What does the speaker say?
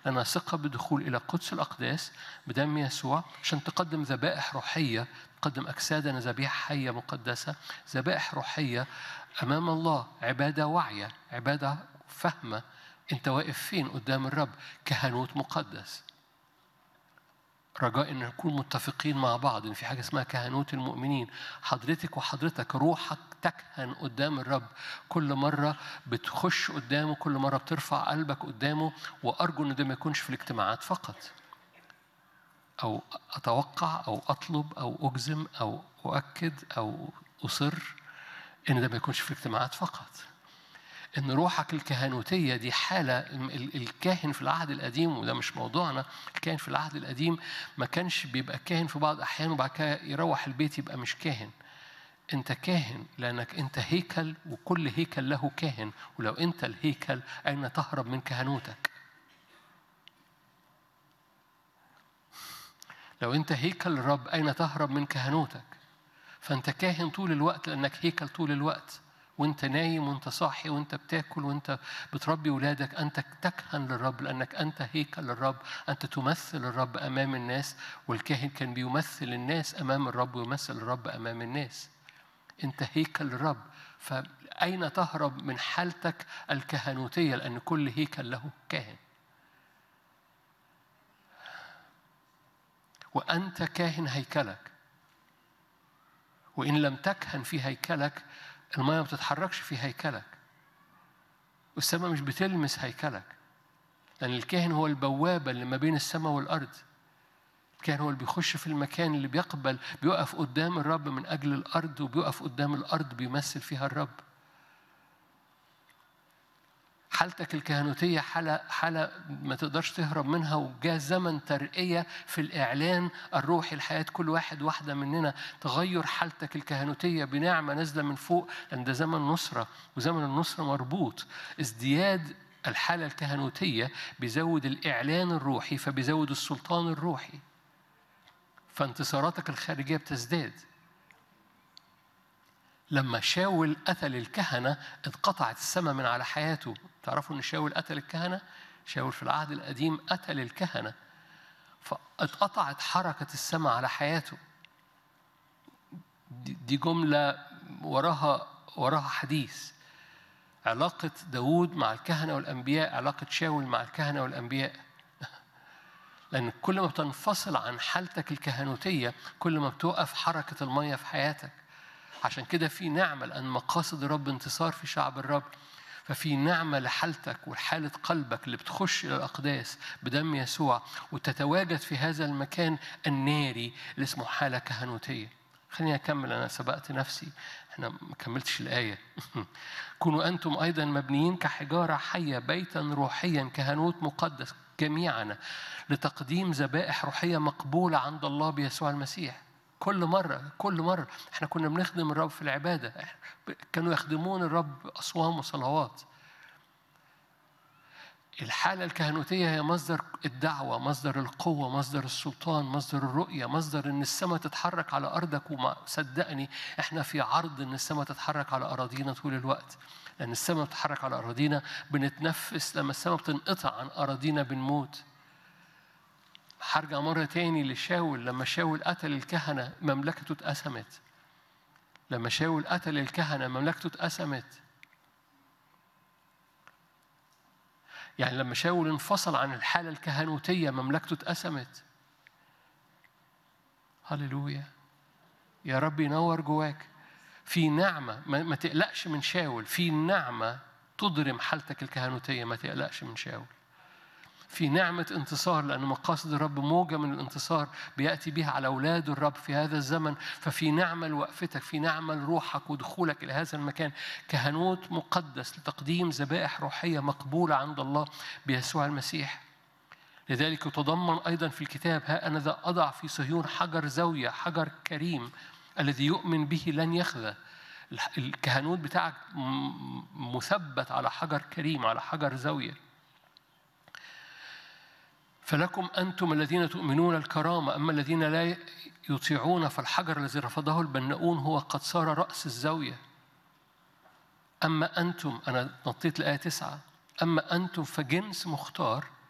لنا ثقة بالدخول إلى قدس الأقداس بدم يسوع عشان تقدم ذبائح روحية تقدم أجسادنا ذبيحة حية مقدسة ذبائح روحية أمام الله عبادة واعية عبادة فاهمة أنت واقف فين قدام الرب كهنوت مقدس رجاء ان نكون متفقين مع بعض ان في حاجه اسمها كهنوت المؤمنين حضرتك وحضرتك روحك تكهن قدام الرب كل مره بتخش قدامه كل مره بترفع قلبك قدامه وارجو ان ده ما يكونش في الاجتماعات فقط او اتوقع او اطلب او اجزم او اؤكد او اصر ان ده ما يكونش في الاجتماعات فقط ان روحك الكهنوتيه دي حاله الكاهن في العهد القديم وده مش موضوعنا الكاهن في العهد القديم ما كانش بيبقى كاهن في بعض الاحيان وبعد كده يروح البيت يبقى مش كاهن انت كاهن لانك انت هيكل وكل هيكل له كاهن ولو انت الهيكل اين تهرب من كهنوتك لو انت هيكل الرب اين تهرب من كهنوتك فانت كاهن طول الوقت لانك هيكل طول الوقت وانت نايم وانت صاحي وانت بتاكل وانت بتربي ولادك انت تكهن للرب لانك انت هيكل للرب انت تمثل الرب امام الناس والكاهن كان بيمثل الناس امام الرب ويمثل الرب امام الناس انت هيكل للرب فاين تهرب من حالتك الكهنوتيه لان كل هيكل له كاهن وانت كاهن هيكلك وان لم تكهن في هيكلك المية ما بتتحركش في هيكلك والسماء مش بتلمس هيكلك لأن الكاهن هو البوابة اللي ما بين السماء والأرض الكاهن هو اللي بيخش في المكان اللي بيقبل بيقف قدام الرب من أجل الأرض وبيقف قدام الأرض بيمثل فيها الرب حالتك الكهنوتية حالة حالة ما تقدرش تهرب منها وجاء زمن ترقية في الإعلان الروحي لحياة كل واحد واحدة مننا تغير حالتك الكهنوتية بنعمة نازلة من فوق لأن ده زمن نصرة وزمن النصرة مربوط ازدياد الحالة الكهنوتية بيزود الإعلان الروحي فبيزود السلطان الروحي فانتصاراتك الخارجية بتزداد لما شاول قتل الكهنة اتقطعت السماء من على حياته تعرفوا ان شاول قتل الكهنة شاول في العهد القديم قتل الكهنة فاتقطعت حركة السماء على حياته دي جملة وراها وراها حديث علاقة داود مع الكهنة والأنبياء علاقة شاول مع الكهنة والأنبياء لأن كل ما بتنفصل عن حالتك الكهنوتية كل ما بتوقف حركة المية في حياتك عشان كده في نعمة لأن مقاصد الرب انتصار في شعب الرب ففي نعمة لحالتك وحالة قلبك اللي بتخش إلى الأقداس بدم يسوع وتتواجد في هذا المكان الناري اللي اسمه حالة كهنوتية خليني أكمل أنا سبقت نفسي احنا ما كملتش الآية كونوا أنتم أيضا مبنيين كحجارة حية بيتا روحيا كهنوت مقدس جميعنا لتقديم ذبائح روحية مقبولة عند الله بيسوع المسيح كل مرة كل مرة احنا كنا بنخدم الرب في العبادة كانوا يخدمون الرب أصوام وصلوات الحالة الكهنوتية هي مصدر الدعوة مصدر القوة مصدر السلطان مصدر الرؤية مصدر إن السماء تتحرك على أرضك وما صدقني إحنا في عرض إن السماء تتحرك على أراضينا طول الوقت لأن السماء بتتحرك على أراضينا بنتنفس لما السماء بتنقطع عن أراضينا بنموت هرجع مرة تاني لشاول لما شاول قتل الكهنة مملكته اتقسمت لما شاول قتل الكهنة مملكته اتقسمت يعني لما شاول انفصل عن الحالة الكهنوتية مملكته اتقسمت هللويا يا رب ينور جواك في نعمة ما تقلقش من شاول في نعمة تضرم حالتك الكهنوتية ما تقلقش من شاول في نعمة انتصار لأن مقاصد الرب موجة من الانتصار بيأتي بها على أولاد الرب في هذا الزمن ففي نعمة لوقفتك في نعمة لروحك ودخولك إلى هذا المكان كهنوت مقدس لتقديم ذبائح روحية مقبولة عند الله بيسوع المسيح لذلك يتضمن أيضا في الكتاب ها أنا ذا أضع في صهيون حجر زاوية حجر كريم الذي يؤمن به لن يخذى الكهنوت بتاعك مثبت على حجر كريم على حجر زاويه فلكم أنتم الذين تؤمنون الكرامة أما الذين لا يطيعون فالحجر الذي رفضه البناؤون هو قد صار رأس الزاوية أما أنتم أنا نطيت الآية تسعة أما أنتم فجنس مختار